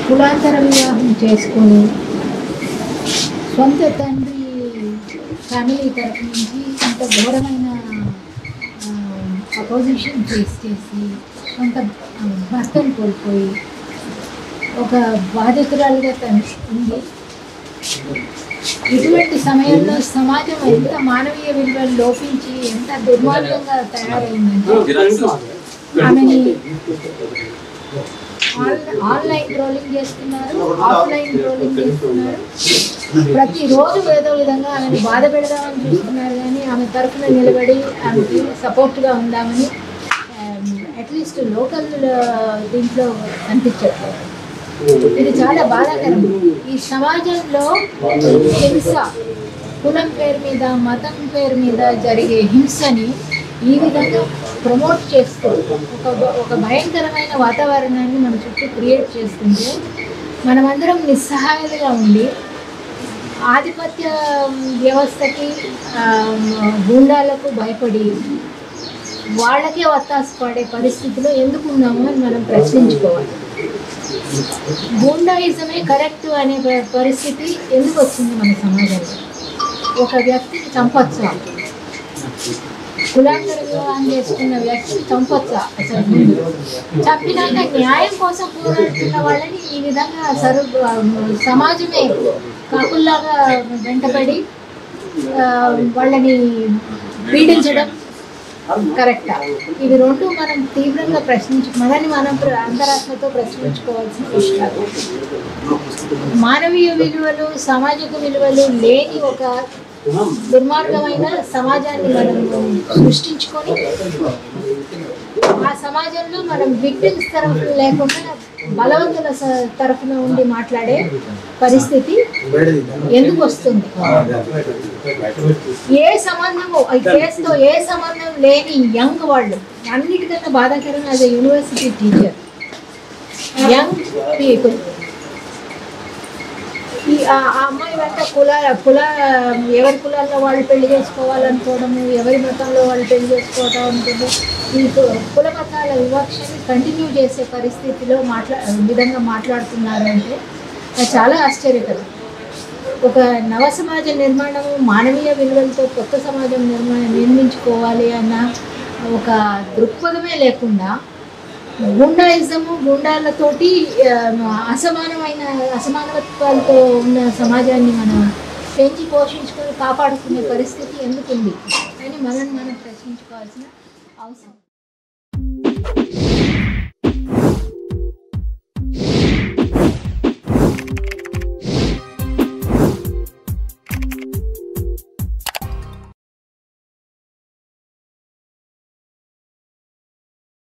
కులాంతర వివాహం చేసుకొని సొంత తండ్రి ఫ్యామిలీ తరఫు నుంచి ఇంత ఘోరమైన అపోజిషన్ ఫేస్ చేసి సొంత ఆ, భర్తను కోల్పోయి ఒక బాధితురాలుగా తను ఉంది ఇటువంటి సమయంలో సమాజం ఎంత మానవీయ విలువలు లోపించి ఎంత దుర్మార్గంగా తయారైందంటే ఆమెని ఆన్- ఆన్లైన్ ట్రోలింగ్ చేస్తున్నారు ఆఫ్లైన్ ట్రోలింగ్ చేస్తున్నారు ప్రతిరోజు ఏదో విధంగా ఆమెను బాధ పెడదామని చూస్తున్నారు కానీ ఆమె తరఫున నిలబడి ఆమెకి సపోర్ట్గా ఉందామని అట్లీస్ట్ లోకల్ దీంట్లో కనిపించట్లేదు ఇది చాలా బాధాకరం ఈ సమాజంలో హింస కులం పేరు మీద మతం పేరు మీద జరిగే హింసని ఈ విధంగా ప్రమోట్ చేస్తూ ఒక ఒక భయంకరమైన వాతావరణాన్ని మన చుట్టూ క్రియేట్ చేస్తుంటే మనమందరం నిస్సహాయాలుగా ఉండి ఆధిపత్య వ్యవస్థకి ఆ, గూండాలకు భయపడి వాళ్ళకే వత్తాసు పడే పరిస్థితిలో ఎందుకు ఉన్నాము అని మనం ప్రశ్నించుకోవాలి గూండాయిజమే కరెక్ట్ అనే ప- పరిస్థితి ఎందుకు వచ్చింది మన సమాజంలో ఒక వ్యక్తిని చంపొచ్చా కులాంతర వివాహం చేసుకున్న వ్యక్తిని చంపొచ్చా అసలు ముందు చంపినాక న్యాయం కోసం పోరాడుతున్న వాళ్ళని ఈ విధంగా సరు సమాజమే కాకుల్లాగా వెంటబడి ఆ, వాళ్ళని పీడించడం కరెక్టా ఇవి రెండు మనం తీవ్రంగా ప్రశ్నించు మనని మనం ప్ర- అంతరాత్మతో ప్రశ్నించుకోవాల్సిన విషయాలు మానవీయ విలువలు సామాజిక విలువలు లేని ఒక దుర్మార్గమైన సమాజాన్ని మనం సృష్టించుకొని ఆ సమాజంలో మనం విక్టిమ్స్ తరఫున లేకుండా బలవంతుల స- తరఫున ఉండి మాట్లాడే పరిస్థితి ఎందుకు వస్తుంది ఏ సంబంధము ఈ కేసుతో ఏ సంబంధం లేని యంగ్ వాళ్ళు అన్నిటికన్నా బాధాకరం as university teacher young people ఈ ఆ ఆ అమ్మాయి వెంట కుల కుల ఎవరి కులాల్లో వాళ్ళు పెళ్లి చేసుకోవాలనుకోవడము ఎవరి మతంలో వాళ్ళు పెళ్లి చేసుకోవడం ఉంటుంది ఈ కు- కుల మతాల వివక్షని కంటిన్యూ చేసే పరిస్థితిలో మాట్లా విధంగా మాట్లాడుతున్నారంటే అది చాలా ఆశ్చర్యకరం ఒక నవ సమాజ నిర్మాణము మానవీయ విలువలతో కొత్త సమాజం నిర్మాణ నిర్మించుకోవాలి అన్న ఒక దృక్పథమే లేకుండా గుండాయిజము గుండాలతోటి ఆ, అసమానమైన అసమానత్వాలతో ఉన్న సమాజాన్ని మనం పెంచి పోషించుకొని కాపాడుకునే పరిస్థితి ఎందుకుంది అని మనం మనం ప్రశ్నించుకోవాల్సిన అవసరం